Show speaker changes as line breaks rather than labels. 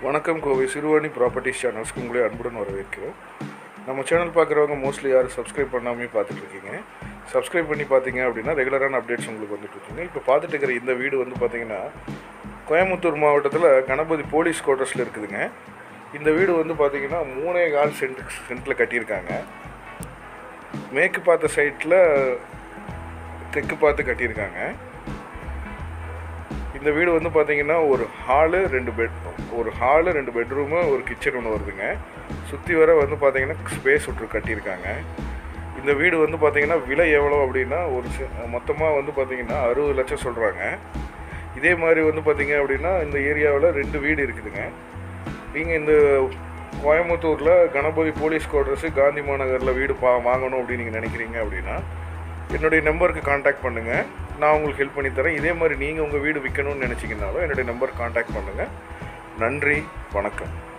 வணக்கம் கோவை சிறுவாணி ப்ராப்பர்ட்டிஸ் சேனல்ஸ்க்கு உங்களை அன்புடன் வரவேற்கிறோம் நம்ம சேனல் பார்க்குறவங்க மோஸ்ட்லி யாரும் சப்ஸ்கிரைப் பண்ணாமே பார்த்துட்டு இருக்கீங்க சப்ஸ்கிரைப் பண்ணி பார்த்தீங்க அப்படின்னா ரெகுலரான அப்டேட்ஸ் உங்களுக்கு வந்துட்டு இருக்குங்க இப்போ பார்த்துட்டு இருக்கிற இந்த வீடு வந்து பார்த்தீங்கன்னா கோயம்புத்தூர் மாவட்டத்தில் கணபதி போலீஸ் குவார்ட்டர்ஸில் இருக்குதுங்க இந்த வீடு வந்து பார்த்தீங்கன்னா மூணே கால் சென்ட் சென்ட்டில் கட்டியிருக்காங்க மேற்கு பார்த்த சைட்டில் தெற்கு பார்த்து கட்டியிருக்காங்க இந்த வீடு வந்து பார்த்தீங்கன்னா ஒரு ஹாலு ரெண்டு பெட் ஒரு ஹாலு ரெண்டு பெட்ரூமு ஒரு கிச்சன் ஒன்று வருதுங்க சுற்றி வர வந்து பார்த்தீங்கன்னா ஸ்பேஸ் விட்டு கட்டியிருக்காங்க இந்த வீடு வந்து பார்த்தீங்கன்னா விலை எவ்வளோ அப்படின்னா ஒரு மொத்தமாக வந்து பார்த்தீங்கன்னா அறுபது லட்சம் சொல்கிறாங்க இதே மாதிரி வந்து பார்த்தீங்க அப்படின்னா இந்த ஏரியாவில் ரெண்டு வீடு இருக்குதுங்க நீங்கள் இந்த கோயம்புத்தூரில் கணபதி போலீஸ் குவார்ட்டர்ஸு காந்தி மாநகரில் வீடு பா வாங்கணும் அப்படின்னு நீங்கள் நினைக்கிறீங்க அப்படின்னா என்னுடைய நம்பருக்கு காண்டாக்ட் பண்ணுங்கள் நான் உங்களுக்கு ஹெல்ப் பண்ணி தரேன் இதே மாதிரி நீங்கள் உங்கள் வீடு விற்கணும்னு நினச்சிங்கனாலும் என்னுடைய நம்பர் காண்டாக்ட் பண்ணுங்கள் நன்றி வணக்கம்